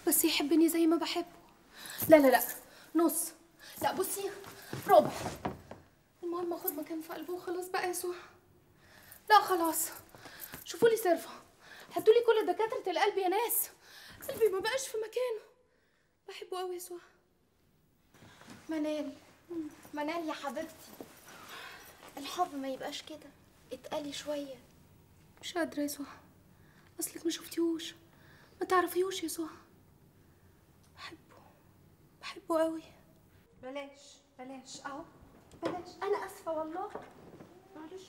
بس يحبني زي ما بحبه لا لا لا نص لا بصي ربع المهم اخد مكان في قلبه وخلاص بقى يا سوح لا خلاص شوفوا لي صرفه هاتوا لي كل دكاتره القلب يا ناس قلبي ما بقاش في مكانه بحبه قوي يا سوح منال منال يا حبيبتي الحب ما يبقاش كده اتقلي شويه مش قادره يا سوح اصلك ما شفتيهوش ما تعرفيهوش يا سوح بحبه بحبه قوي بلاش بلاش اهو بلاش انا اسفه والله معلش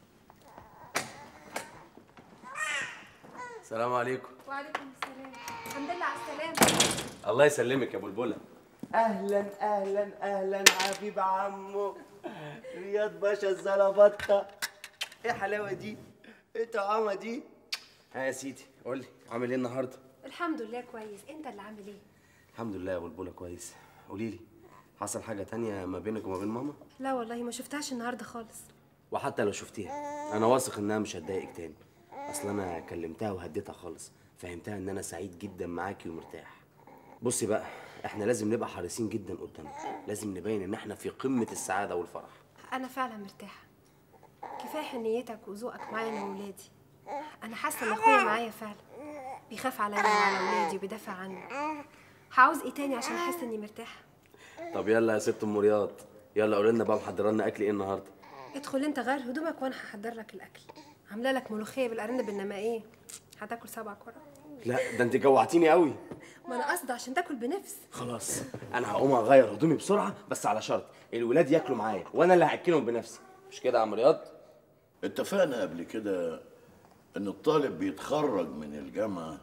السلام عليكم وعليكم السلام الحمد لله على السلامه الله يسلمك يا بلبله اهلا اهلا اهلا حبيب عمو رياض باشا الزلبطه ايه الحلاوه دي ايه طعامه دي ها يا سيدي قول لي عامل ايه النهارده الحمد لله كويس انت اللي عامل ايه الحمد لله يا بلبله كويس قولي لي حصل حاجه تانية ما بينك وما بين ماما لا والله ما شفتهاش النهارده خالص وحتى لو شفتيها انا واثق انها مش هتضايقك تاني اصل انا كلمتها وهديتها خالص فهمتها ان انا سعيد جدا معاكي ومرتاح بصي بقى احنا لازم نبقى حريصين جدا قدامها لازم نبين ان احنا في قمه السعاده والفرح انا فعلا مرتاحه كفايه حنيتك وذوقك معايا انا وولادي انا حاسه ان اخويا معايا فعلا بيخاف عليا وعلى ولادي وبيدافع عني هعوز ايه تاني عشان احس اني مرتاحه طب يلا يا ست ام رياض يلا قولي لنا بقى محضره لنا اكل ايه النهارده ادخل انت غير هدومك وانا هحضر لك الاكل عامله لك ملوخيه بالارنب انما ايه هتاكل سبع كرة لا ده انت جوعتيني قوي ما انا قصدي عشان تاكل بنفس خلاص انا هقوم اغير هدومي بسرعه بس على شرط الولاد ياكلوا معايا وانا اللي هاكلهم بنفسي مش كده يا عم رياض اتفقنا قبل كده ان الطالب بيتخرج من الجامعه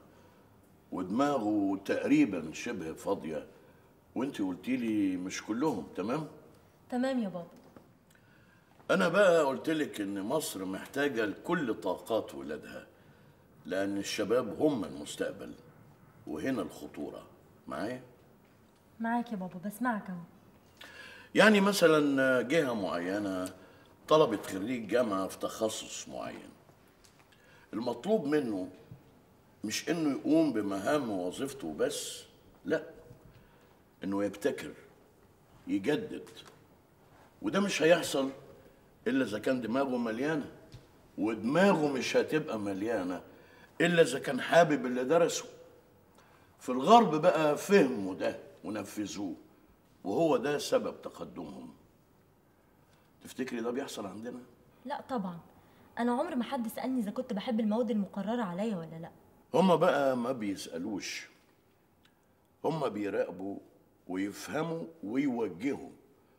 ودماغه تقريبا شبه فاضيه وانت قلتي لي مش كلهم تمام تمام يا بابا انا بقى قلت لك ان مصر محتاجه لكل طاقات ولادها لان الشباب هم المستقبل وهنا الخطوره معايا معاك يا بابا بسمعك اهو يعني مثلا جهه معينه طلبت خريج جامعه في تخصص معين المطلوب منه مش انه يقوم بمهام وظيفته بس لا انه يبتكر يجدد وده مش هيحصل الا اذا كان دماغه مليانه ودماغه مش هتبقى مليانه الا اذا كان حابب اللي درسه في الغرب بقى فهموا ده ونفذوه وهو ده سبب تقدمهم تفتكري ده بيحصل عندنا لا طبعا انا عمر ما حد سالني اذا كنت بحب المواد المقرره عليا ولا لا هما بقى ما بيسألوش هما بيراقبوا ويفهموا ويوجهوا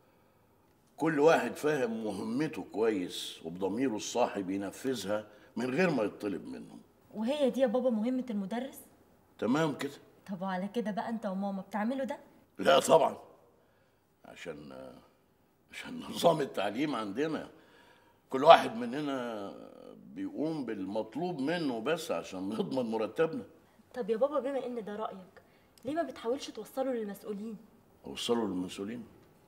كل واحد فاهم مهمته كويس وبضميره الصاحي بينفذها من غير ما يطلب منه وهي دي يا بابا مهمه المدرس تمام كده طب وعلى كده بقى انت وماما بتعملوا ده لا طبعا عشان عشان نظام التعليم عندنا كل واحد مننا بيقوم بالمطلوب منه بس عشان نضمن مرتبنا طب يا بابا بما ان ده رايك ليه ما بتحاولش توصله للمسؤولين اوصله للمسؤولين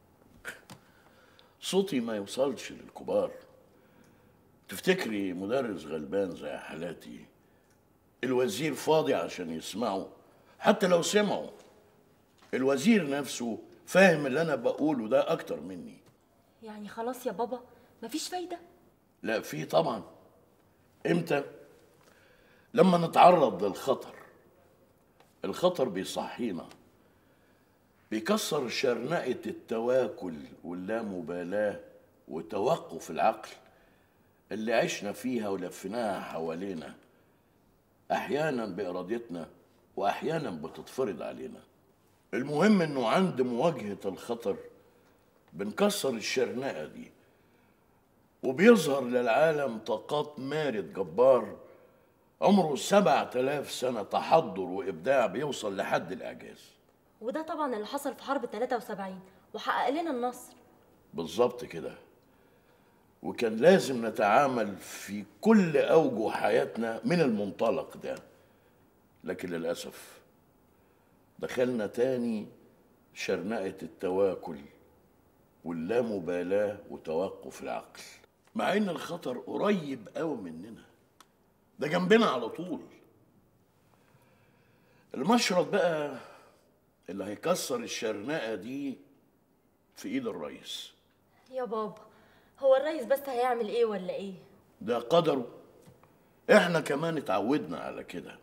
صوتي ما يوصلش للكبار تفتكري مدرس غلبان زي حالاتي الوزير فاضي عشان يسمعه حتى لو سمعوا الوزير نفسه فاهم اللي انا بقوله ده اكتر مني يعني خلاص يا بابا مفيش فايده لا في طبعا امتى لما نتعرض للخطر الخطر بيصحينا بيكسر شرنقة التواكل واللامبالاة وتوقف العقل اللي عشنا فيها ولفيناها حوالينا أحيانا بإرادتنا وأحيانا بتتفرض علينا المهم إنه عند مواجهة الخطر بنكسر الشرنقة دي وبيظهر للعالم طاقات مارد جبار عمره سبعة آلاف سنة تحضر وإبداع بيوصل لحد الإعجاز وده طبعا اللي حصل في حرب 73 وحقق لنا النصر بالظبط كده وكان لازم نتعامل في كل أوجه حياتنا من المنطلق ده لكن للأسف دخلنا تاني شرنقة التواكل واللامبالاة وتوقف العقل مع إن الخطر قريب قوي مننا ده جنبنا على طول المشرط بقى اللي هيكسر الشرنقة دي في ايد الرئيس يا بابا هو الريس بس هيعمل ايه ولا ايه ده قدره احنا كمان اتعودنا على كده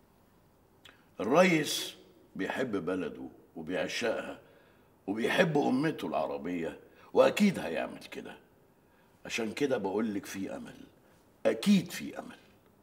الريس بيحب بلده وبيعشقها وبيحب امته العربية واكيد هيعمل كده عشان كده بقولك في امل اكيد في امل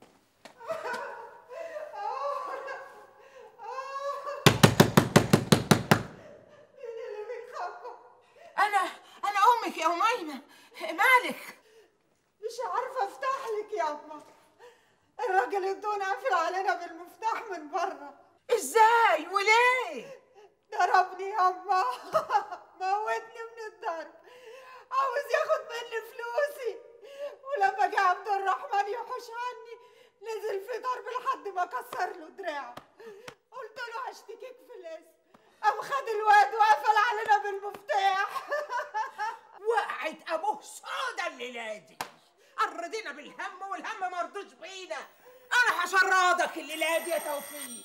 انا انا امك يا اميمه مالك مش عارفة افتح لك يا أما الراجل الدون قافل علينا بالمفتاح من بره ازاي وليه ضربني يا أما موتني من الضرب عاوز ياخد مني فلوسي ولما جه عبد الرحمن يحوش عني نزل في ضرب لحد ما كسر له دراعه قلت له هشتكيك في الاسم قام خد الواد وقفل علينا بالمفتاح وقعت ابوه سودا الليله دي قرضينا بالهم والهم ما رضوش بينا انا هشردك الليله دي يا توفيق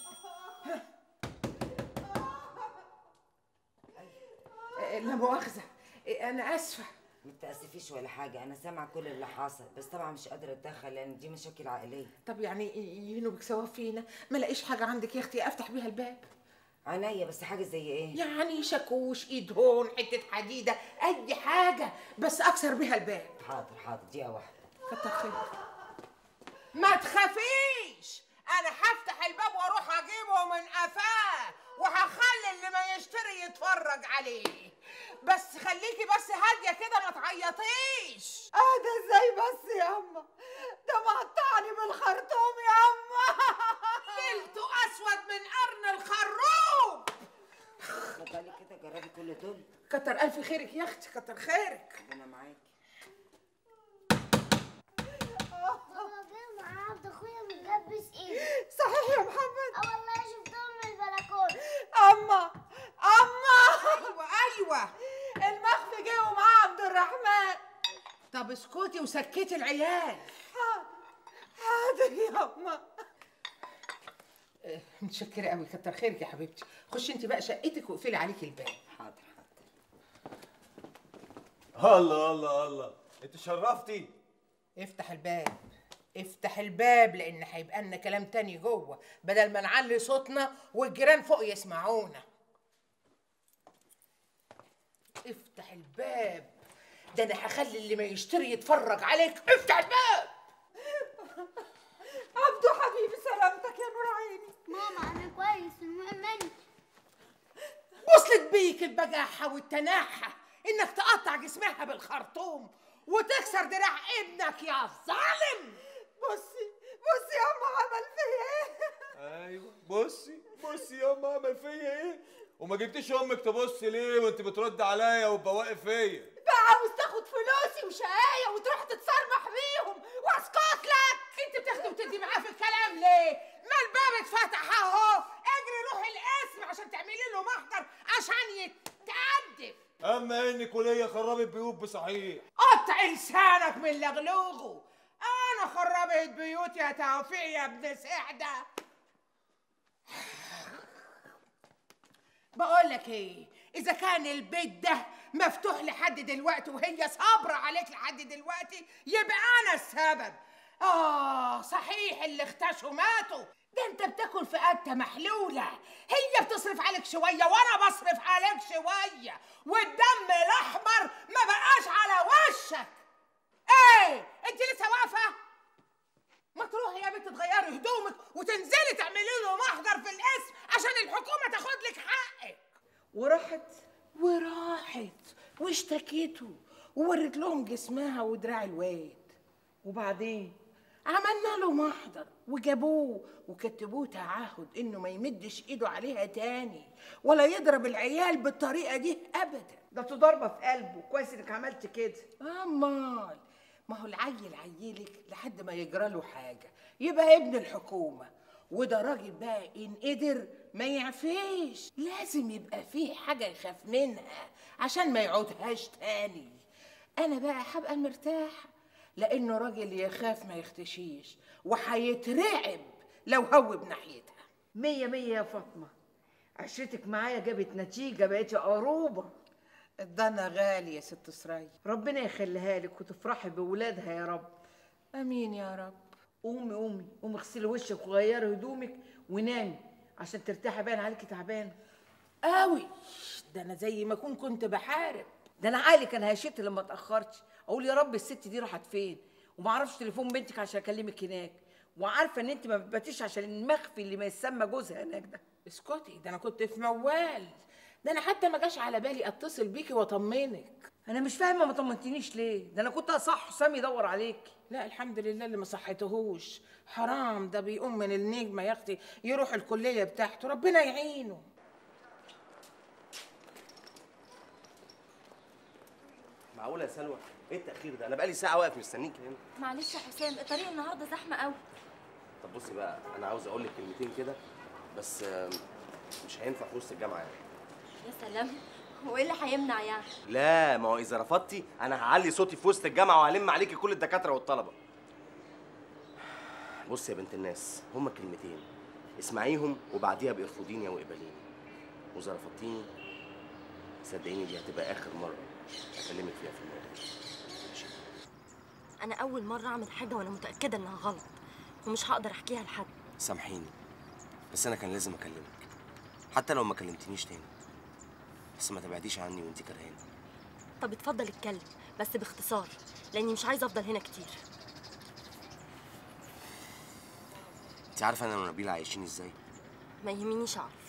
لا مؤاخذه انا اسفه ما تأسفيش ولا حاجة أنا سامعة كل اللي حاصل بس طبعا مش قادرة أتدخل لأن دي مشاكل عائلية طب يعني ينوبك ثواب فينا ما لاقيش حاجه عندك يا اختي افتح بيها الباب عينيا بس حاجة زي إيه؟ يعني شاكوش ايد هون حته حديده اي حاجه بس اكسر بيها الباب حاضر حاضر دقيقة واحدة كتر خيرك ما تخافيش انا هفتح الباب واروح اجيبه من قفاه وهخلي اللي ما يشتري يتفرج عليه بس خليكي بس هاديه كده ما تعيطيش اه ده ازاي بس يا أما ده مقطعني بالخرطوم يا أما ليلته اسود من قرن الخروب اتفضلي كده جربي كل دول كتر الف خيرك يا اختي كتر خيرك أنا معاكي بابا جه معاه عبد اخويا متلبس ايه؟ صحيح يا محمد اه والله شفتهم من البلكونه أما أما ايوه ايوه المخفي جه ومعاه عبد الرحمن طب اسكتي وسكتي العيال حاضر يا أما آه، متشكره قوي كتر خيرك يا حبيبتي خشي انت بقى شقتك واقفلي عليكي الباب حاضر حاضر الله الله الله انت شرفتي افتح الباب افتح الباب لان هيبقى لنا كلام تاني جوه بدل ما نعلي صوتنا والجيران فوق يسمعونا افتح الباب ده انا هخلي اللي ما يشتري يتفرج عليك افتح الباب عبدو حبيبي سلامتك يا نور عيني ماما انا كويس المهم انت وصلت بيك البجاحة والتناحة انك تقطع جسمها بالخرطوم وتكسر دراع ابنك يا ظالم بصي بصي يا أما عمل فيا إيه ايوه بصي بصي يا امه عمل فيا ايه وما جبتيش امك تبص ليه وانت بترد عليا وبواقف فيا بقى عاوز تاخد فلوسي وشقاية وتروح تتصرمح بيهم واسكت لك انت بتاخدي وتدي معاه في الكلام ليه؟ ما الباب اتفتح اهو اجري روحي القسم عشان تعملي له محضر عشان يتأدب اما انك وليا خربت بيوت بصحيح قطع لسانك من لغلوغه انا خربت بيوت يا توفيق يا ابن سعده بقول لك ايه اذا كان البيت ده مفتوح لحد دلوقتي وهي صابره عليك لحد دلوقتي يبقى انا السبب اه صحيح اللي اختشوا ماتوا ده انت بتاكل في قته محلوله هي بتصرف عليك شويه وانا بصرف عليك شويه والدم الاحمر ما بقاش على وشك ايه انت لسه واقفه ما تروحي يا بنت تغيري هدومك وتنزلي تعملي له محضر في القسم عشان الحكومه تاخد لك حقك وراحت وراحت واشتكيته وورت لهم جسمها ودراع الواد وبعدين عملنا له محضر وجابوه وكتبوه تعهد انه ما يمدش ايده عليها تاني ولا يضرب العيال بالطريقه دي ابدا ده انتوا ضربه في قلبه كويس انك عملت كده امال ما هو العيل عيلك لحد ما يجرى له حاجه يبقى ابن الحكومه وده راجل بقى ان قدر ما يعفيش لازم يبقى فيه حاجه يخاف منها عشان ما يعودهاش تاني انا بقى هبقى مرتاحه لانه راجل يخاف ما يختشيش وهيترعب لو هوب ناحيتها مية مية يا فاطمة عشرتك معايا جابت نتيجة بقيتي قروبة الضنا غالي يا ست سراي ربنا يخليها لك وتفرحي بولادها يا رب امين يا رب قومي قومي قومي اغسلي وشك وغيري هدومك ونامي عشان ترتاحي باين عليكي تعبانه قوي ده انا زي ما اكون كنت بحارب ده انا عقلي كان هيشت لما اتاخرتش اقول يا رب الست دي راحت فين وما اعرفش تليفون بنتك عشان اكلمك هناك وعارفه ان انت ما بتباتيش عشان المخفي اللي ما يسمى جوزها هناك ده اسكتي ده انا كنت في موال ده انا حتى ما جاش على بالي اتصل بيكي واطمنك انا مش فاهمه ما طمنتنيش ليه ده انا كنت اصح حسام يدور عليكي لا الحمد لله اللي ما صحيتهوش حرام ده بيقوم من النجمه يا اختي يروح الكليه بتاعته ربنا يعينه معقوله يا سلوى ايه التاخير ده انا بقالي ساعه واقف مستنيك هنا معلش يا حسام الطريق النهارده زحمه قوي طب بصي بقى انا عاوز اقول لك كلمتين كده بس آم، مش هينفع في وسط الجامعه يعني يا سلام هو ايه اللي هيمنع يعني لا ما هو اذا رفضتي انا هعلي صوتي في وسط الجامعه وهلم عليكي كل الدكاتره والطلبه بصي يا بنت الناس هما كلمتين اسمعيهم وبعديها بارفضيني او اقبليني واذا رفضتيني صدقيني دي هتبقى اخر مره اكلمك فيها في الموضوع انا اول مره اعمل حاجه وانا متاكده انها غلط ومش هقدر احكيها لحد سامحيني بس انا كان لازم اكلمك حتى لو ما كلمتنيش تاني بس ما تبعديش عني وانت كرهانه طب اتفضل اتكلم بس باختصار لاني مش عايزه افضل هنا كتير انت عارفه انا ونبيله عايشين ازاي ما يهمنيش اعرف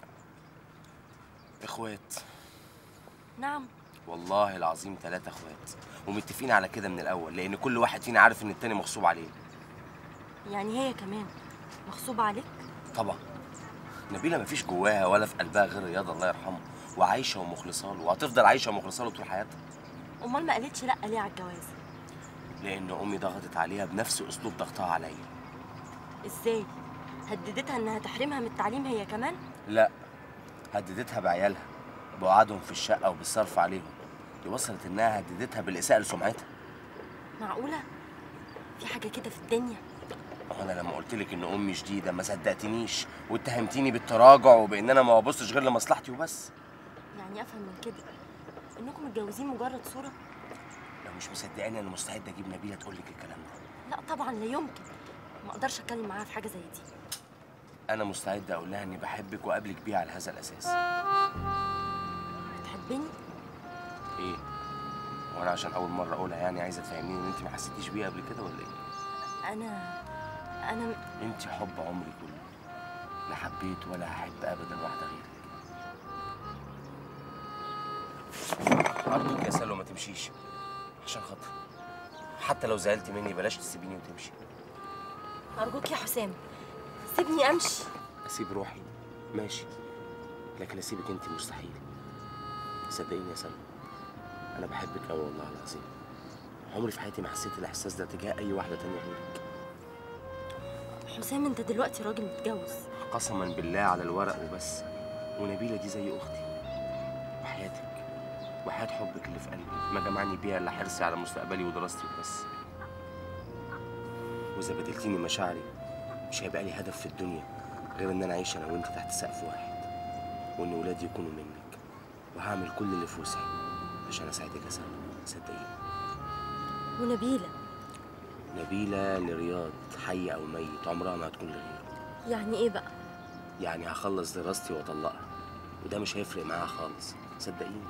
اخوات نعم والله العظيم ثلاثة اخوات ومتفقين على كده من الاول لان كل واحد فينا عارف ان التاني مغصوب عليه يعني هي كمان مغصوبه عليك طبعا نبيلة مفيش جواها ولا في قلبها غير رياض الله يرحمه وعايشة ومخلصة له وهتفضل عايشة ومخلصة له طول حياتها امال ما قالتش لا ليه على الجواز لان امي ضغطت عليها بنفس اسلوب ضغطها عليا ازاي هددتها انها تحرمها من التعليم هي كمان لا هددتها بعيالها بوعدهم في الشقة وبالصرف عليهم دي وصلت انها هددتها بالاساءة لسمعتها معقوله في حاجه كده في الدنيا هو انا لما قلت لك ان امي شديده ما صدقتنيش واتهمتيني بالتراجع وبان انا ما ببصش غير لمصلحتي وبس يعني افهم من كده انكم متجوزين مجرد صوره لو مش مصدقاني انا مستعد اجيب نبيله تقول لك الكلام ده لا طبعا لا يمكن ما اقدرش اتكلم معاها في حاجه زي دي انا مستعد اقول لها اني بحبك واقابلك بيها على هذا الاساس بتحبني ايه وانا عشان اول مره اقولها يعني عايزه تفهميني ان انت ما حسيتيش بيها قبل كده ولا ايه انا انا انت حب عمري كله لا حبيت ولا هحب ابدا واحده غيرك ارجوك يا سلوى ما تمشيش عشان خاطري حتى لو زعلتي مني بلاش تسيبيني وتمشي ارجوك يا حسام سيبني امشي اسيب روحي ماشي لكن اسيبك انت مستحيل صدقيني يا سلمى انا بحبك قوي والله العظيم عمري في حياتي ما حسيت الاحساس ده تجاه اي واحده تانية غيرك حسام انت دلوقتي راجل متجوز قسما بالله على الورق وبس ونبيله دي زي اختي وحياتك وحياه حبك اللي في قلبي ما جمعني بيها الا حرصي على مستقبلي ودراستي وبس واذا بدلتيني مشاعري مش هيبقى لي هدف في الدنيا غير ان انا اعيش انا وانت تحت سقف واحد وان ولادي يكونوا منك وهعمل كل اللي في وسعي عشان اساعدك يا سلمى صدقيني ونبيله نبيله لرياض حي او ميت عمرها ما هتكون لغيره يعني ايه بقى يعني هخلص دراستي واطلقها وده مش هيفرق معاها خالص صدقيني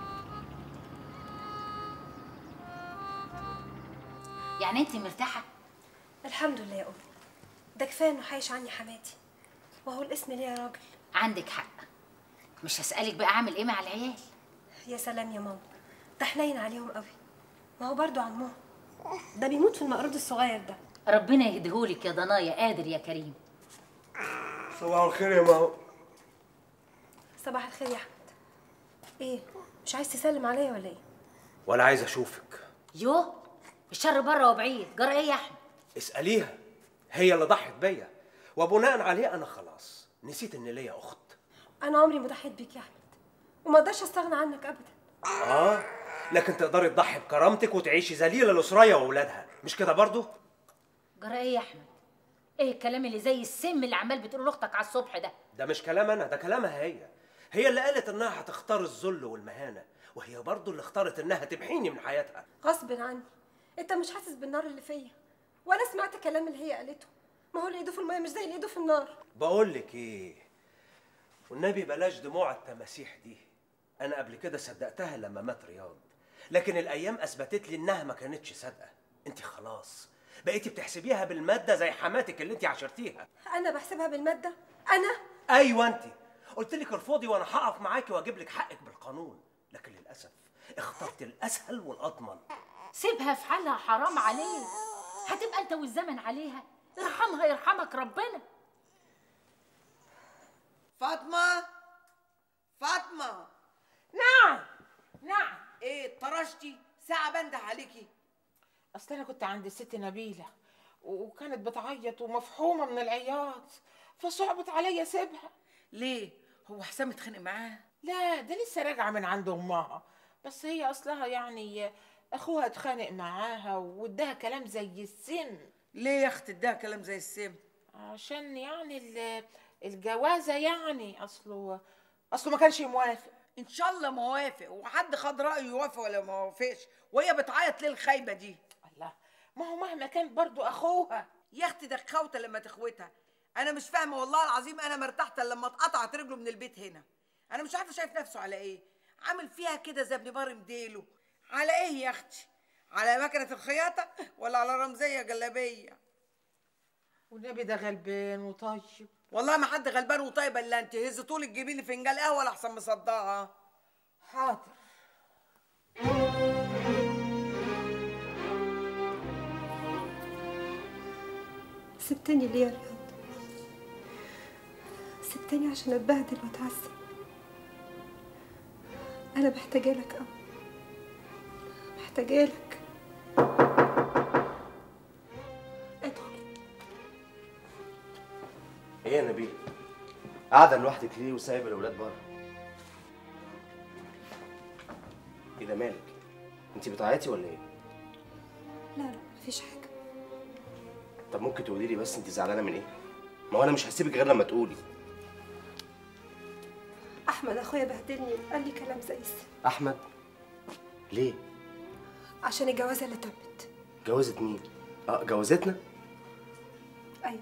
يعني انت مرتاحه الحمد لله يا امي ده كفايه انه حايش عني حماتي وهو الاسم ليه يا راجل عندك حق مش هسالك بقى اعمل ايه مع العيال يا سلام يا ماما ده حنين عليهم قوي ما هو برضو عمهم ده بيموت في المقرود الصغير ده ربنا يهديهولك يا ضنايا قادر يا كريم صباح الخير يا ماما صباح الخير يا احمد ايه مش عايز تسلم عليا ولا ايه ولا عايز اشوفك يو الشر بره وبعيد جرى ايه يا احمد اساليها هي اللي ضحت بيا وبناء عليه انا خلاص نسيت ان ليا اخت انا عمري ما ضحيت بيك يا احمد وما اقدرش استغنى عنك ابدا اه لكن تقدري تضحي بكرامتك وتعيشي ذليله لسرية واولادها مش كده برضو جرى ايه يا احمد ايه الكلام اللي زي السم اللي عمال بتقوله لاختك على الصبح ده ده مش كلام انا ده كلامها هي هي اللي قالت انها هتختار الذل والمهانه وهي برضو اللي اختارت انها تمحيني من حياتها غصب عني انت مش حاسس بالنار اللي فيا ولا سمعت الكلام اللي هي قالته ما هو اللي ايده في الميه مش زي اللي ايده في النار بقول لك ايه والنبي بلاش دموع التماسيح دي انا قبل كده صدقتها لما مات رياض لكن الايام اثبتت لي انها ما كانتش صادقه انت خلاص بقيتي بتحسبيها بالماده زي حماتك اللي انت عاشرتيها انا بحسبها بالماده انا ايوه انت قلت لك ارفضي وانا هقف معاكي واجيب لك حقك بالقانون لكن للاسف اخترت الاسهل والاضمن سيبها في حالها حرام عليك هتبقى انت والزمن عليها ارحمها يرحمك ربنا فاطمه فاطمه نعم نعم ايه طرشتي ساعه بنده عليكي اصل انا كنت عند الست نبيله وكانت بتعيط ومفحومه من العياط فصعبت عليا اسيبها ليه هو حسام اتخانق معاها لا ده لسه راجعه من عند امها بس هي اصلها يعني اخوها اتخانق معاها واداها كلام زي السم ليه يا اختي اداها كلام زي السم عشان يعني ال- الجوازه يعني اصله اصله ما كانش موافق ان شاء الله موافق وحد خد رايه يوافق ولا ما وافقش وهي بتعيط ليه الخايبه دي الله ما هو مهما كان برضو اخوها يا اختي ده خوته لما تخوتها انا مش فاهمه والله العظيم انا مرتحت إلا لما اتقطعت رجله من البيت هنا انا مش عارفه شايف نفسه على ايه عامل فيها كده زي ابن بار مديله على ايه يا اختي على مكنه الخياطه ولا على رمزيه جلابيه والنبي ده غلبان وطيب والله ما حد غلبان وطيب الا انت هز طول تجيبي لي فنجان قهوه لحسن مصدعها حاضر سبتني ليه يا رياض سبتني عشان اتبهدل واتعذب انا محتاجه لك قوي محتاجه لك ادخل ايه يا نبيل قاعده لوحدك ليه وسايب الاولاد بره ايه ده مالك انت بتعيطي ولا ايه لا لا مفيش حاجه طب ممكن تقولي لي بس انت زعلانه من ايه ما هو انا مش هسيبك غير لما تقولي احمد اخويا بهدلني قال لي كلام زي السم احمد ليه عشان الجوازه اللي تمت جوازة مين اه جوازتنا ايوه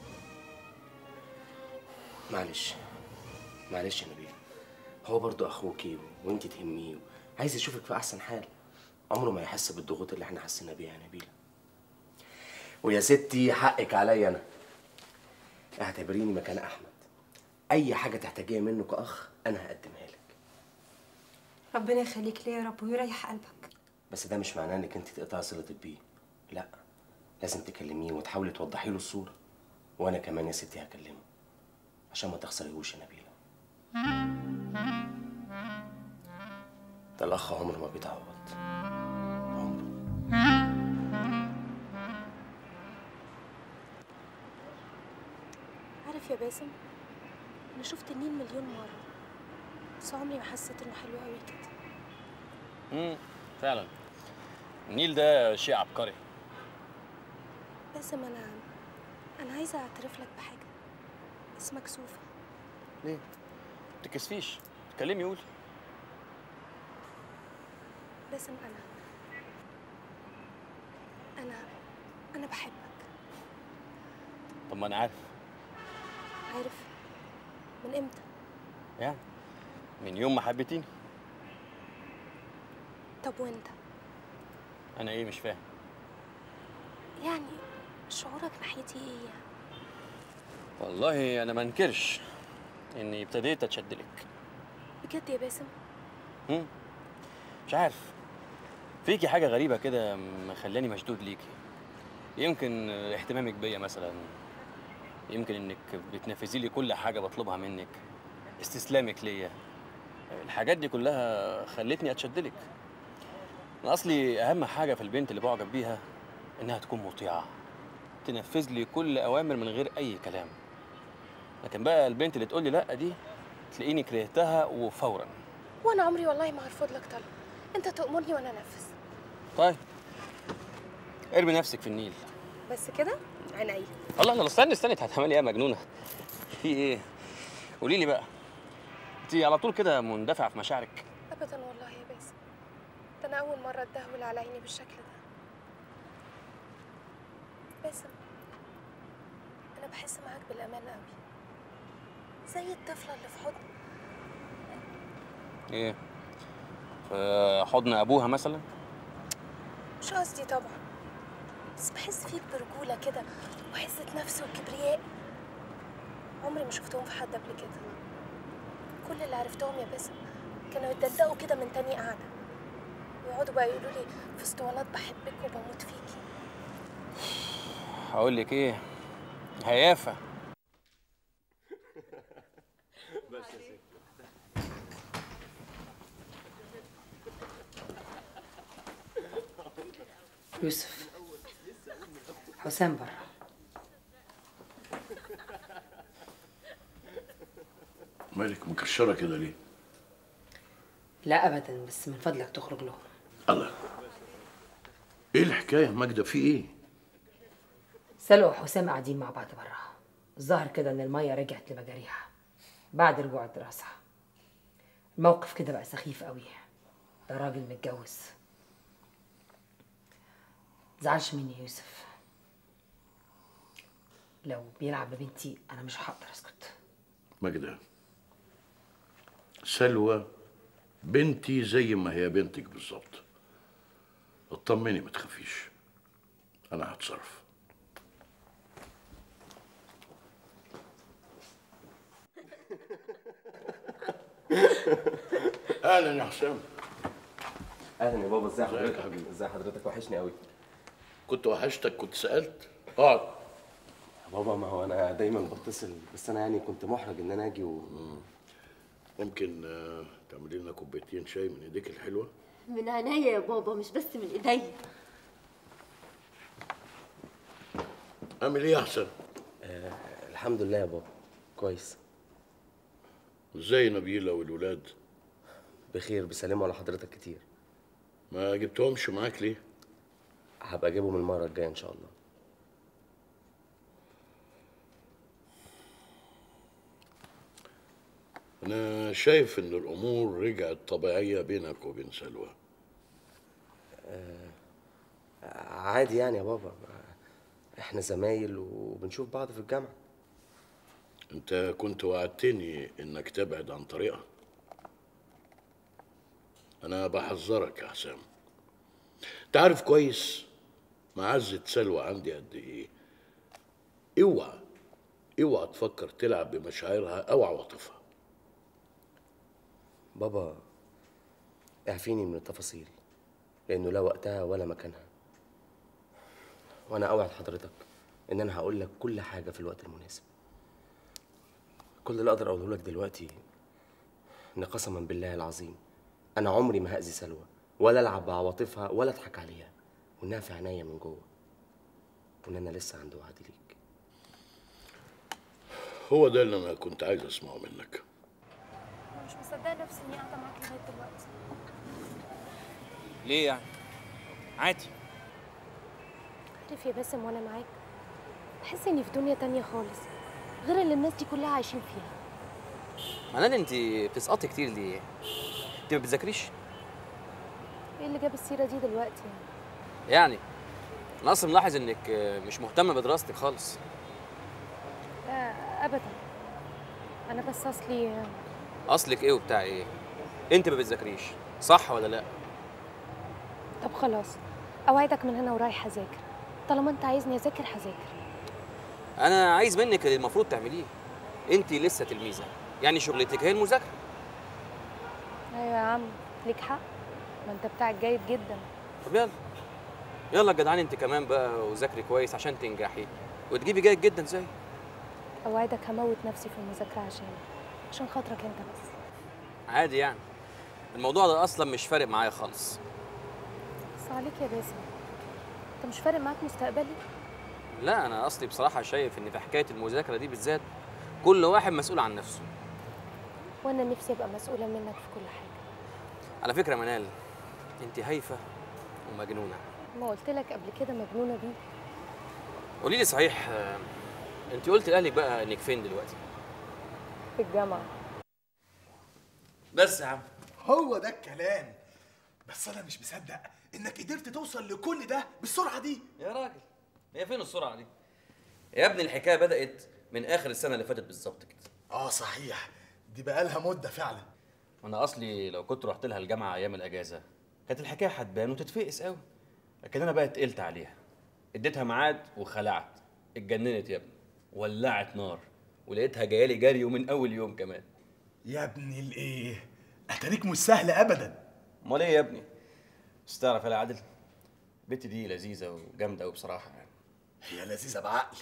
معلش معلش يا نبيل هو برضو اخوكي وانت تهميه عايز يشوفك في احسن حال عمره ما يحس بالضغوط اللي احنا حسينا بيها يا نبيله ويا ستي حقك عليا انا اعتبريني مكان احمد اي حاجه تحتاجيها منه كاخ انا هقدمها لك ربنا يخليك ليا يا رب ويريح قلبك بس ده مش معناه انك انت تقطعي صلتك بيه لا لازم تكلميه وتحاولي توضحي له الصوره وانا كمان يا ستي هكلمه عشان ما تخسريهوش يا نبيله ده الاخ عمره ما بيتعوض عارف يا باسم انا شفت النيل مليون مره بس عمري ما حسيت انه حلو قوي كده امم فعلا النيل ده شيء عبقري باسم انا انا عايزه اعترف لك بحاجه اسمك سوفا ليه؟ ما تكسفيش تكلمي قولي باسم انا انا انا بحبك طب ما انا عارف عارف من امتى يعني من يوم ما حبيتيني طب وانت انا ايه مش فاهم يعني شعورك ناحيتي ايه يعني والله انا ما انكرش اني ابتديت اتشدلك بجد يا باسم مم. مش عارف فيكي حاجه غريبه كده مخلاني مشدود ليكي يمكن اهتمامك بيا مثلا يمكن انك بتنفذي لي كل حاجه بطلبها منك استسلامك ليا الحاجات دي كلها خلتني اتشدلك انا اصلي اهم حاجه في البنت اللي بعجب بيها انها تكون مطيعه تنفذ لي كل اوامر من غير اي كلام لكن بقى البنت اللي تقول لي لا دي تلاقيني كرهتها وفورا وانا عمري والله ما هرفض لك طلب انت تأمرني وانا انفذ طيب ارمي نفسك في النيل بس كده عينيا الله الله استني استني انت هتعملي ايه يا مجنونه في ايه قولي لي بقى انت على طول كده مندفعه في مشاعرك ابدا والله يا باسم ده انا اول مره اتدهول على عيني بالشكل ده باسم انا بحس معاك بالامان قوي زي الطفله اللي في حضن ايه في حضن ابوها مثلا مش قصدي طبعا بس بحس فيك برجوله كده وعزه نفس وكبرياء عمري ما شفتهم في حد قبل كده كل اللي عرفتهم يا باسم كانوا يتدلقوا كده من تاني قعده ويقعدوا بقى يقولوا لي في اسطوانات بحبك وبموت فيكي هقول لك ايه هيافه بس يا ستي يوسف حسام بره مالك مكشره كده ليه لا ابدا بس من فضلك تخرج له الله ايه الحكايه يا ماجده في ايه سلوى وحسام قاعدين مع بعض بره الظاهر كده ان الميه رجعت لمجاريها بعد رجوع الدراسه الموقف كده بقى سخيف قوي ده راجل متجوز زعلش مني يا يوسف لو بيلعب ببنتي انا مش هقدر اسكت ماجده سلوى بنتي زي ما هي بنتك بالظبط اطمني ما تخافيش انا هتصرف اهلا يا حسام اهلا يا بابا ازي ازيك يا حضرتك حبيبي؟ ازي حضرتك وحشني قوي كنت وحشتك كنت سالت اقعد يا بابا ما هو انا دايما بتصل بس انا يعني كنت محرج ان انا اجي و... ممكن آه، تعملي لنا كوبايتين شاي من ايديك الحلوه من عينيا يا بابا مش بس من ايديا اعمل ايه يا حسن آه الحمد لله يا بابا كويس ازاي نبيله والولاد بخير بيسلموا على حضرتك كتير ما جبتهمش معاك ليه هبقى اجيبهم المره الجايه ان شاء الله انا شايف ان الامور رجعت طبيعيه بينك وبين سلوى آه عادي يعني يا بابا احنا زمايل وبنشوف بعض في الجامعه انت كنت وعدتني انك تبعد عن طريقها انا بحذرك يا حسام تعرف كويس معزة سلوى عندي قد ايه اوعى اوعى تفكر تلعب بمشاعرها او عواطفها بابا اعفيني من التفاصيل لانه لا وقتها ولا مكانها وانا اوعد حضرتك ان انا هقول لك كل حاجه في الوقت المناسب كل اللي اقدر اقوله لك دلوقتي ان قسما بالله العظيم انا عمري ما هاذي سلوى ولا العب بعواطفها ولا اضحك عليها وانها في عينيا من جوه وان انا لسه عندي وعد ليك هو ده اللي انا كنت عايز اسمعه منك انا مش مصدقه نفسي اني قاعده معاك لغايه دلوقتي ليه يعني عادي عارف يا باسم وانا معاك بحس اني في دنيا تانية خالص غير اللي الناس دي كلها عايشين فيها معناه انت بتسقطي كتير ليه انت ما بتذاكريش ايه اللي جاب السيره دي دلوقتي يعني يعني انا اصلا ملاحظ انك مش مهتمه بدراستك خالص لا ابدا انا بس اصلي اصلك ايه وبتاع ايه انت ما بتذاكريش صح ولا لا طب خلاص اوعدك من هنا ورايح اذاكر طالما انت عايزني اذاكر هذاكر انا عايز منك اللي المفروض تعمليه انت لسه تلميذه يعني شغلتك هي المذاكره ايوه يا عم ليك حق ما انت بتاعك جيد جدا طب يلا يلا جدعان انت كمان بقى وذاكري كويس عشان تنجحي وتجيبي جيد جدا زي اوعدك هموت نفسي في المذاكره عشان عشان خاطرك انت بس عادي يعني الموضوع ده اصلا مش فارق معايا خالص بس عليك يا باسم انت مش فارق معاك مستقبلي لا انا اصلي بصراحه شايف ان في حكايه المذاكره دي بالذات كل واحد مسؤول عن نفسه وانا نفسي ابقى مسؤوله منك في كل حاجه على فكره منال انت هايفه ومجنونه ما قلت لك قبل كده مجنونه بيه قولي لي صحيح آه، انت قلت لاهلك بقى انك فين دلوقتي في الجامعة بس يا عم هو ده الكلام بس انا مش مصدق انك قدرت توصل لكل ده بالسرعه دي يا راجل هي فين السرعه دي يا ابني الحكايه بدات من اخر السنه اللي فاتت بالظبط كده اه صحيح دي بقالها مده فعلا انا اصلي لو كنت رحت لها الجامعه ايام الاجازه كانت الحكايه هتبان وتتفقس قوي لكن انا بقى تقلت عليها اديتها ميعاد وخلعت اتجننت يا ابني ولعت نار ولقيتها جايه لي جري ومن اول يوم كمان يا ابني الايه اتاريك مش سهل ابدا امال ايه يا ابني بس تعرف يا عادل البت دي لذيذه وجامده قوي بصراحه يعني هي لذيذه بعقل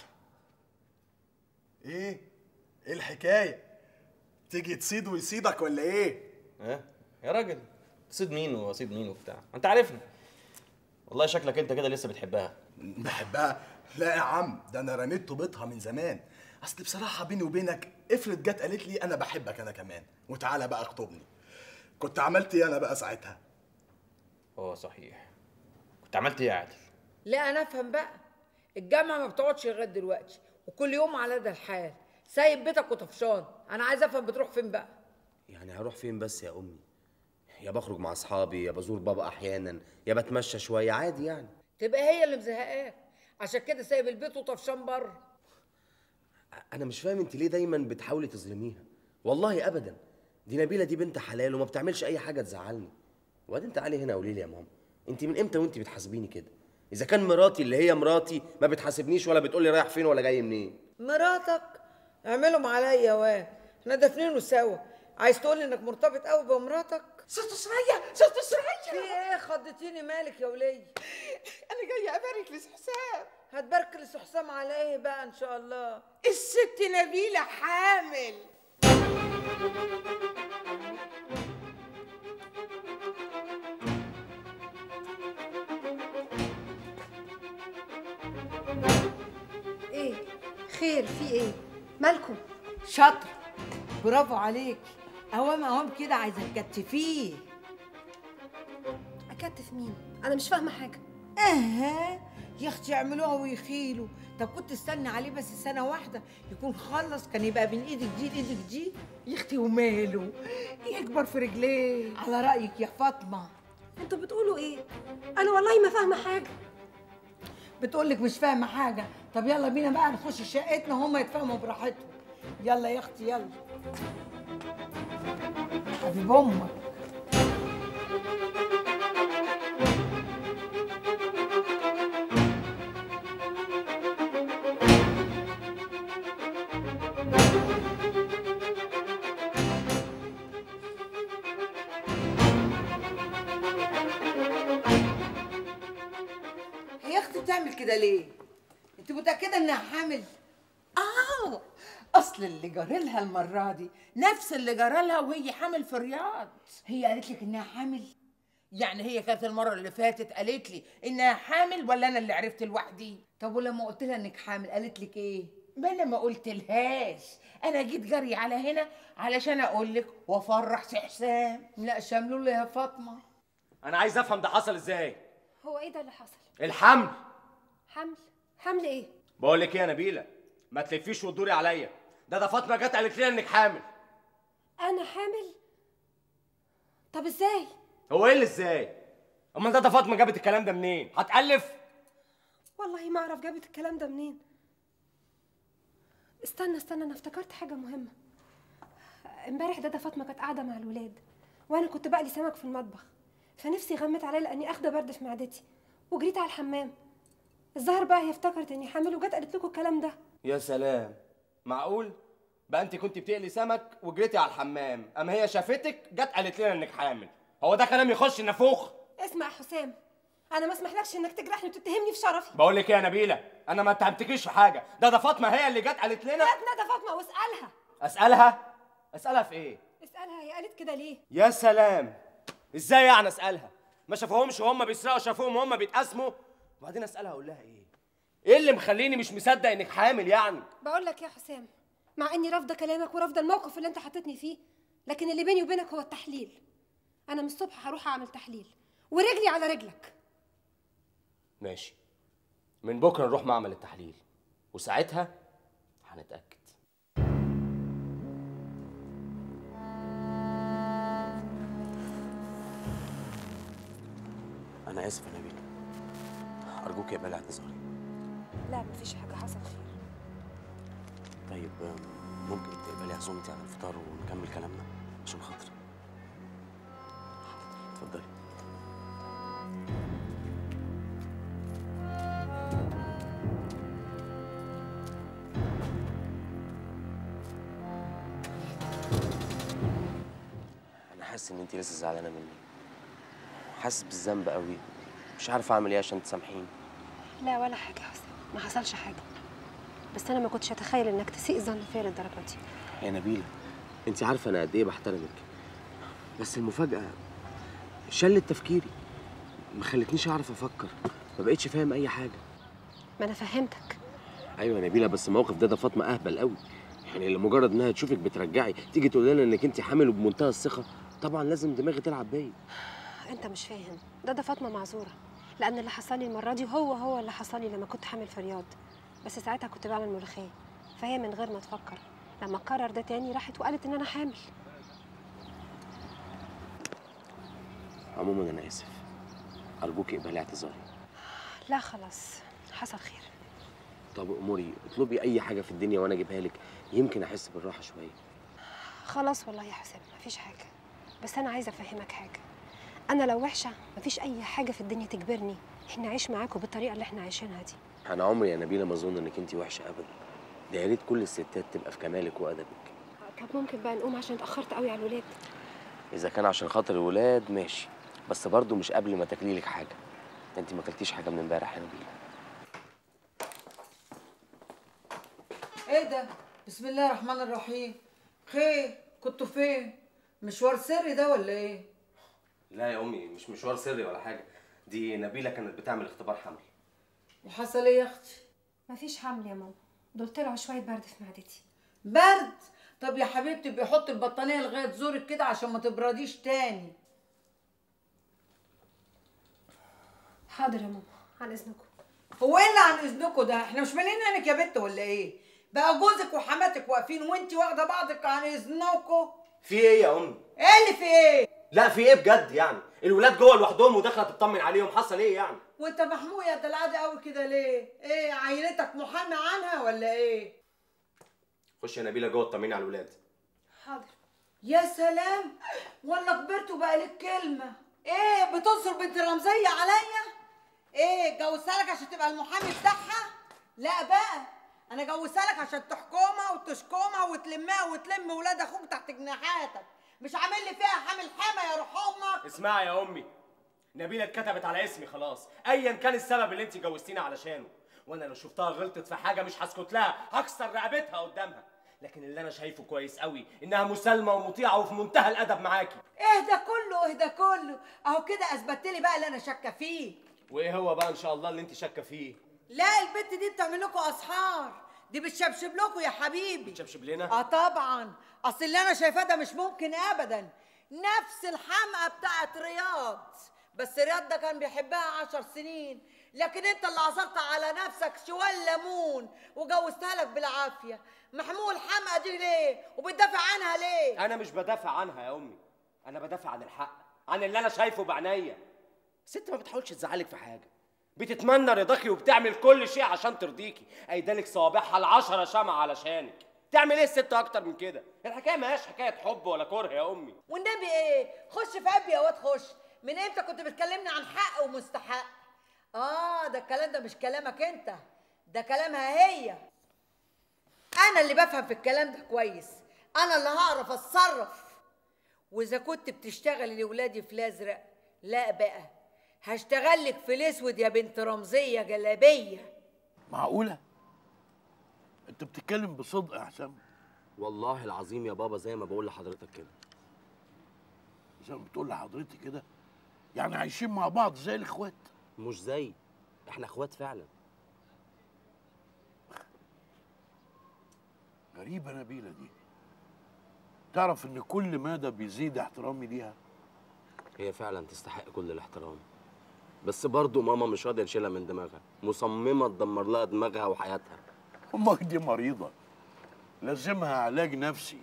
ايه ايه الحكايه تيجي تصيد ويصيدك ولا ايه ها يا راجل تصيد مين واصيد مين وبتاع انت عارفني والله شكلك انت كده لسه بتحبها بحبها لا يا عم ده انا رميت طوبتها من زمان اصل بصراحه بيني وبينك افرض جت قالت لي انا بحبك انا كمان وتعالى بقى اخطبني كنت عملت ايه انا بقى ساعتها اه صحيح كنت عملت ايه يا عادل لا انا افهم بقى الجامعه ما بتقعدش لغايه دلوقتي وكل يوم على ده الحال سايب بيتك وطفشان انا عايزه افهم بتروح فين بقى يعني هروح فين بس يا امي يا بخرج مع اصحابي يا بزور بابا احيانا يا بتمشى شويه عادي يعني تبقى هي اللي مزهقاك عشان كده سايب البيت وطفشان بره انا مش فاهم انت ليه دايما بتحاولي تظلميها والله ابدا دي نبيله دي بنت حلال وما بتعملش اي حاجه تزعلني وبعدين تعالي هنا قولي لي يا ماما انت من امتى وانت بتحاسبيني كده اذا كان مراتي اللي هي مراتي ما بتحاسبنيش ولا بتقول لي رايح فين ولا جاي منين مراتك اعملهم عليا واه احنا دافنينه سوا عايز تقول لي انك مرتبط قوي بمراتك ست سرية ست سرية في ايه خضتيني مالك يا ولية انا جايه ابارك لحسام هتبارك لحسام على ايه بقى ان شاء الله الست نبيله حامل ايه خير في ايه مالكم شاطر برافو عليك اوام اوام كده عايزه تكتفيه اكتف مين انا مش فاهمه حاجه اها يا اختي يعملوها ويخيلوا طب كنت استنى عليه بس سنه واحده يكون خلص كان يبقى بين ايدك دي لايدك دي يا اختي وماله يكبر في رجليه على رايك يا فاطمه انتوا بتقولوا ايه انا والله ما فاهمه حاجه بتقولك مش فاهمه حاجه طب يلا بينا بقى نخش شقتنا وهم يتفاهموا براحتهم يلا يا اختي يلا حبيب امك هي يا اختي بتعمل كده ليه؟ انت متأكدة انها حامل؟ اه اصل اللي جرالها المرة دي نفس اللي جرالها وهي حامل في الرياض هي قالت لك انها حامل؟ يعني هي كانت المرة اللي فاتت قالت لي انها حامل ولا انا اللي عرفت لوحدي؟ طب ولما قلت لها انك حامل قالت لك ايه؟ ما انا ما قلت لهاش انا جيت جري على هنا علشان اقول لك وافرح سي حسام لا شاملوا لي يا فاطمه انا عايز افهم ده حصل ازاي هو ايه ده اللي حصل الحمل حمل حمل ايه بقول لك ايه يا نبيله ما تلفيش وتدوري عليا ده ده فاطمه جت قالت لي انك حامل انا حامل طب ازاي هو ايه اللي ازاي امال ده ده فاطمه جابت الكلام ده منين هتالف والله ما اعرف جابت الكلام ده منين استنى استنى انا افتكرت حاجه مهمه امبارح ده فاطمه كانت قاعده مع الولاد وانا كنت بقلي سمك في المطبخ فنفسي غمت عليا لاني اخده برد في معدتي وجريت على الحمام الظاهر بقى هي افتكرت اني حامل وجت قالت لكم الكلام ده يا سلام معقول بقى انت كنت بتقلي سمك وجريتي على الحمام اما هي شافتك جت قالت لنا انك حامل هو ده كلام يخش النافوخ اسمع يا حسام انا ما اسمحلكش انك تجرحني وتتهمني في شرفي بقول لك ايه يا نبيله انا ما اتهمتكيش في حاجه ده ده فاطمه هي اللي جت قالت لنا هات ندى فاطمه واسالها اسالها اسالها في ايه اسالها هي قالت كده ليه يا سلام ازاي يعني اسالها ما شافوهمش وهم بيسرقوا شافوهم وهم بيتقاسموا وبعدين اسالها اقول لها ايه ايه اللي مخليني مش مصدق انك حامل يعني بقول لك يا حسام مع اني رافضه كلامك ورافضه الموقف اللي انت حطيتني فيه لكن اللي بيني وبينك هو التحليل انا من الصبح هروح اعمل تحليل ورجلي على رجلك ماشي من بكره نروح معمل التحليل وساعتها هنتاكد انا اسف يا نبيل ارجوك اقبلي اعتذاري لا مفيش حاجه حصل خير طيب آم، ممكن تقبلي عزومتي على الفطار ونكمل كلامنا عشان خاطري اتفضلي انا حاسس ان انت لسه زعلانه مني حاسس بالذنب قوي مش عارف اعمل ايه عشان تسامحيني لا ولا حاجه حصل ما حصلش حاجه بس انا ما كنتش اتخيل انك تسيء الظن فيا للدرجه دي يا نبيلة انت عارفة انا قد ايه بحترمك بس المفاجأة شلت تفكيري ما خلتنيش اعرف افكر ما بقتش فاهم اي حاجة ما انا فهمتك ايوه يا نبيلة بس الموقف ده ده فاطمة اهبل قوي يعني لمجرد انها تشوفك بترجعي تيجي تقول لنا انك انت حامل وبمنتهى الثقة طبعا لازم دماغي تلعب بيا انت مش فاهم ده ده فاطمه معذوره لان اللي حصل لي المره دي هو هو اللي حصل لي لما كنت حامل في رياض بس ساعتها كنت بعمل ملوخيه فهي من غير ما تفكر لما قرر ده تاني راحت وقالت ان انا حامل عموما انا اسف ارجوك اقبلي اعتذاري لا خلاص حصل خير طب اموري اطلبي اي حاجة في الدنيا وانا اجيبها لك يمكن احس بالراحة شوية خلاص والله يا حسام مفيش حاجه بس انا عايزه افهمك حاجه انا لو وحشه مفيش اي حاجه في الدنيا تجبرني اني اعيش معاكوا بالطريقه اللي احنا عايشينها دي انا عمري يا نبيلة ما اظن انك انت وحشة ابدا ده يا ريت كل الستات تبقى في كمالك وادبك طب ممكن بقى نقوم عشان اتاخرت قوي على الولاد اذا كان عشان خاطر الولاد ماشي بس برضه مش قبل ما تاكلي لك حاجه انت ما اكلتيش حاجه من امبارح يا نبيله ايه ده بسم الله الرحمن الرحيم خير كنتوا فين مشوار سري ده ولا ايه لا يا امي مش مشوار سري ولا حاجه دي نبيله كانت بتعمل اختبار حمل وحصل ايه يا اختي مفيش حمل يا ماما دول طلعوا شويه برد في معدتي برد طب يا حبيبتي بيحط البطانيه لغايه زورك كده عشان ما تبرديش تاني حاضر يا ماما عن اذنكم هو ايه اللي عن اذنكم ده احنا مش مالين عينك يا بت ولا ايه بقى جوزك وحماتك واقفين وانتي واخده بعضك عن اذنكم في ايه يا امي ايه اللي في ايه لا في ايه بجد يعني الولاد جوه لوحدهم وداخله تطمن عليهم حصل ايه يعني وانت محمود يا دلعادي قوي كده ليه ايه عينتك محامي عنها ولا ايه خش يا نبيله جوه اطمني على الولاد حاضر يا سلام ولا كبرت وبقى لك كلمه ايه بتنصر بنت رمزيه عليا ايه جوزها لك عشان تبقى المحامي بتاعها لا بقى انا جوزها لك عشان تحكمها وتشكمها وتلمها وتلم ولاد اخوك تحت جناحاتك مش عامل لي فيها حامل حما يا روح امك اسمعي يا امي نبيله اتكتبت على اسمي خلاص ايا كان السبب اللي انت جوزتيني علشانه وانا لو شفتها غلطت في حاجه مش هسكت لها هكسر رقبتها قدامها لكن اللي انا شايفه كويس قوي انها مسالمه ومطيعه وفي منتهى الادب معاكي ايه ده كله ايه ده كله اهو كده اثبتت لي بقى اللي انا شاكه فيه وايه هو بقى ان شاء الله اللي انت شاكه فيه لا البت دي بتعمل لكم اسحار دي بتشبشب لكم يا حبيبي بتشبشب لنا اه طبعا اصل اللي انا شايفاه ده مش ممكن ابدا نفس الحمقى بتاعت رياض بس رياض ده كان بيحبها عشر سنين لكن انت اللي عصرت على نفسك شوال ليمون وجوزتها لك بالعافيه محمول الحمقى دي ليه وبتدافع عنها ليه انا مش بدافع عنها يا امي انا بدافع عن الحق عن اللي انا شايفه بعينيا الست ما بتحاولش تزعلك في حاجه بتتمنى رضاكي وبتعمل كل شيء عشان ترضيكي ايدالك صوابعها العشرة شمعة علشانك تعمل ايه الست اكتر من كده الحكايه ما هياش حكايه حب ولا كره يا امي والنبي ايه خش في قلبي يا واد خش من امتى كنت بتكلمني عن حق ومستحق اه ده الكلام ده مش كلامك انت ده كلامها هي انا اللي بفهم في الكلام ده كويس انا اللي هعرف اتصرف واذا كنت بتشتغلي لاولادي في الازرق لا بقى هشتغل لك في الاسود يا بنت رمزيه جلابيه معقوله انت بتتكلم بصدق يا حسام والله العظيم يا بابا زي ما بقول لحضرتك كده زي ما بتقول لحضرتك كده يعني عايشين مع بعض زي الاخوات مش زي احنا اخوات فعلا غريبة نبيلة دي تعرف ان كل مادة بيزيد احترامي ليها هي فعلا تستحق كل الاحترام بس برضه ماما مش راضيه تشيلها من دماغها مصممه تدمر لها دماغها وحياتها امك دي مريضة لازمها علاج نفسي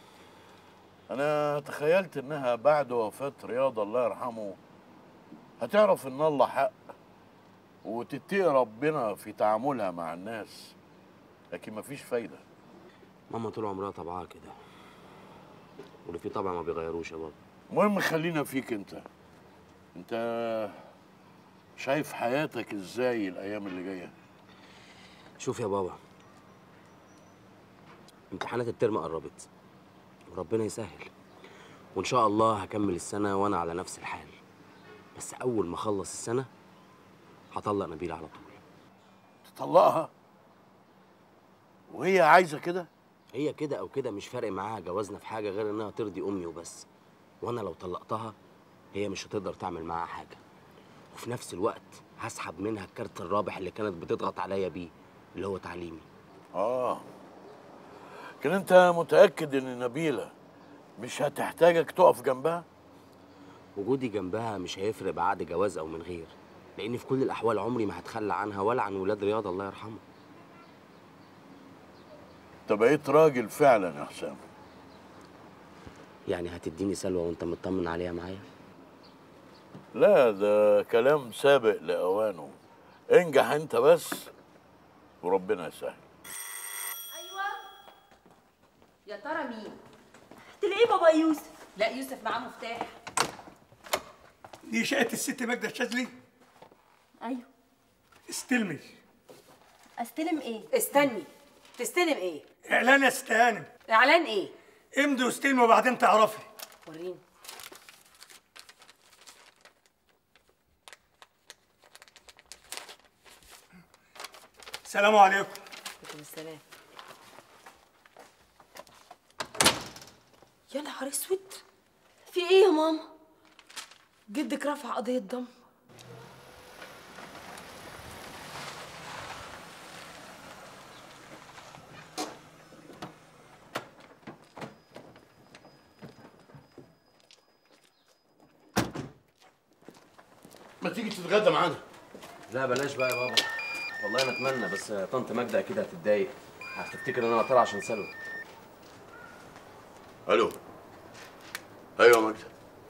انا تخيلت انها بعد وفاة رياض الله يرحمه هتعرف ان الله حق وتتقي ربنا في تعاملها مع الناس لكن مفيش فايدة ماما طول عمرها طبعها كده واللي فيه طبع ما بيغيروش يا بابا المهم خلينا فيك انت انت شايف حياتك ازاي الايام اللي جايه شوف يا بابا امتحانات الترم قربت وربنا يسهل وان شاء الله هكمل السنه وانا على نفس الحال بس اول ما اخلص السنه هطلق نبيل على طول تطلقها وهي عايزه كده هي كده او كده مش فارق معاها جوازنا في حاجه غير انها ترضي امي وبس وانا لو طلقتها هي مش هتقدر تعمل معاها حاجه وفي نفس الوقت هسحب منها الكارت الرابح اللي كانت بتضغط عليا بيه اللي هو تعليمي اه لكن انت متاكد ان نبيله مش هتحتاجك تقف جنبها وجودي جنبها مش هيفرق بعقد جواز او من غير لان في كل الاحوال عمري ما هتخلى عنها ولا عن ولاد رياض الله يرحمه انت بقيت راجل فعلا يا حسام يعني هتديني سلوى وانت مطمن عليها معايا لا ده كلام سابق لاوانه انجح انت بس وربنا يسهل يا ترى مين؟ تلاقيه بابا يوسف لا يوسف معاه مفتاح دي شقة الست ماجدة الشاذلي ايوه استلمي استلم ايه استني تستلم ايه اعلان يا ست هانم اعلان ايه امضي واستلمي وبعدين تعرفي وريني السلام عليكم عليكم السلام يا نهار اسود في ايه يا ماما جدك رفع قضيه دم ما تيجي تتغدى معانا لا بلاش بقى يا بابا والله انا اتمنى بس طنط ماجده اكيد هتتضايق هتفتكر ان انا طالع عشان سلوى الو ايوه ماجدة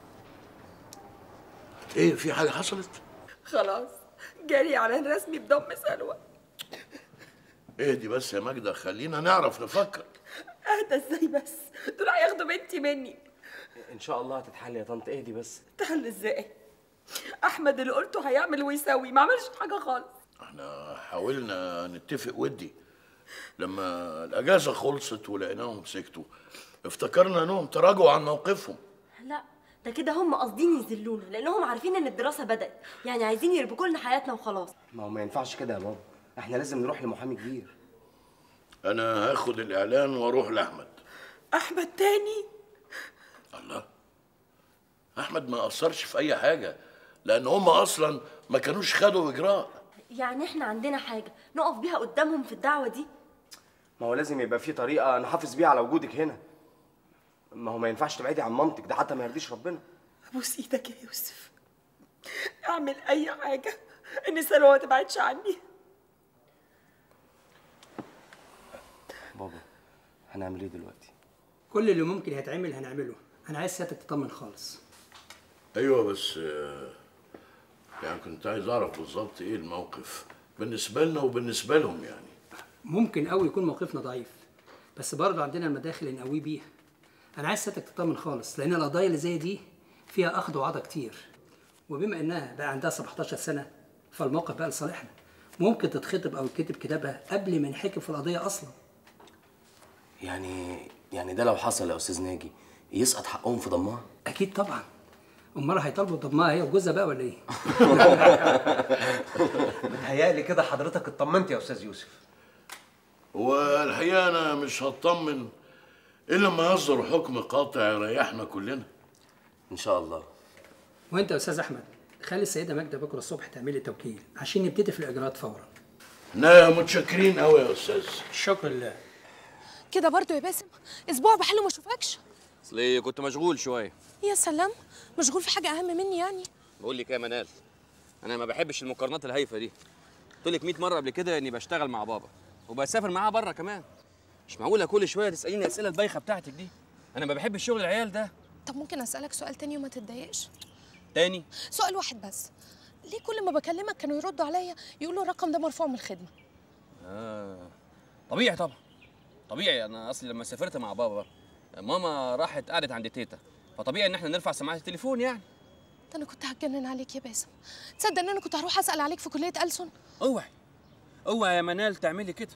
ايه في حاجه حصلت خلاص جري على الرسمي بضم سلوى اهدي بس يا ماجدة خلينا نعرف نفكر اهدى ازاي بس دول هياخدوا بنتي مني ان شاء الله هتتحل يا طنط اهدي بس تحل ازاي احمد اللي قلته هيعمل ويسوي ما عملش حاجه خالص احنا حاولنا نتفق ودي لما الاجازه خلصت ولقيناهم سكتوا افتكرنا انهم تراجعوا عن موقفهم لا ده كده هم قاصدين يذلونا لانهم عارفين ان الدراسه بدات يعني عايزين يربكوا لنا حياتنا وخلاص ما هو ما ينفعش كده يا بابا احنا لازم نروح لمحامي كبير انا هاخد الاعلان واروح لاحمد احمد تاني الله احمد ما اثرش في اي حاجه لان هم اصلا ما كانوش خدوا اجراء يعني احنا عندنا حاجه نقف بيها قدامهم في الدعوه دي ما هو لازم يبقى في طريقه نحافظ بيها على وجودك هنا ما هو ما ينفعش تبعدي عن مامتك ده حتى ما يرضيش ربنا ابوس ايدك يا يوسف اعمل اي حاجه ان سلوى ما تبعدش عني بابا هنعمل ايه دلوقتي كل اللي ممكن يتعمل هنعمله انا عايز سيادتك تطمن خالص ايوه بس آه، يعني كنت عايز اعرف بالظبط ايه الموقف بالنسبه لنا وبالنسبه لهم يعني ممكن قوي يكون موقفنا ضعيف بس برضه عندنا المداخل اللي نقويه بيها انا عايز سيادتك تطمن خالص لان القضايا اللي زي دي فيها اخذ وعطا كتير وبما انها بقى عندها 17 سنه فالموقف بقى لصالحنا ممكن تتخطب او يتكتب كتابها قبل ما نحكم في القضيه اصلا يعني يعني ده لو حصل يا استاذ ناجي يسقط حقهم في ضمها اكيد طبعا امال هيطالبوا ضمها هي وجوزها بقى ولا ايه متهيألي كده حضرتك اطمنت يا استاذ يوسف والحقيقه انا مش هطمن الا لما يصدر حكم قاطع يريحنا كلنا ان شاء الله وانت يا استاذ احمد خلي السيده ماجده بكره الصبح تعملي توكيل عشان نبتدي في الاجراءات فورا احنا متشكرين قوي يا استاذ شكرا لله كده برضو يا باسم اسبوع بحاله ما اشوفكش اصل إيه، كنت مشغول شويه يا سلام مشغول في حاجه اهم مني يعني بقول لك ايه يا منال انا ما بحبش المقارنات الهايفه دي قلت لك 100 مره قبل كده اني بشتغل مع بابا وبسافر معاه بره كمان مش معقوله كل شويه تساليني الاسئله البايخه بتاعتك دي انا ما بحبش شغل العيال ده طب ممكن اسالك سؤال تاني وما تتضايقش تاني سؤال واحد بس ليه كل ما بكلمك كانوا يردوا عليا يقولوا الرقم ده مرفوع من الخدمه اه طبيعي طبعا طبيعي انا اصلي لما سافرت مع بابا ماما راحت قعدت عند تيتا فطبيعي ان احنا نرفع سماعه التليفون يعني ده انا كنت هتجنن عليك يا باسم تصدق ان انا كنت هروح اسال عليك في كليه ألسن اوعي اوعي يا منال تعملي كده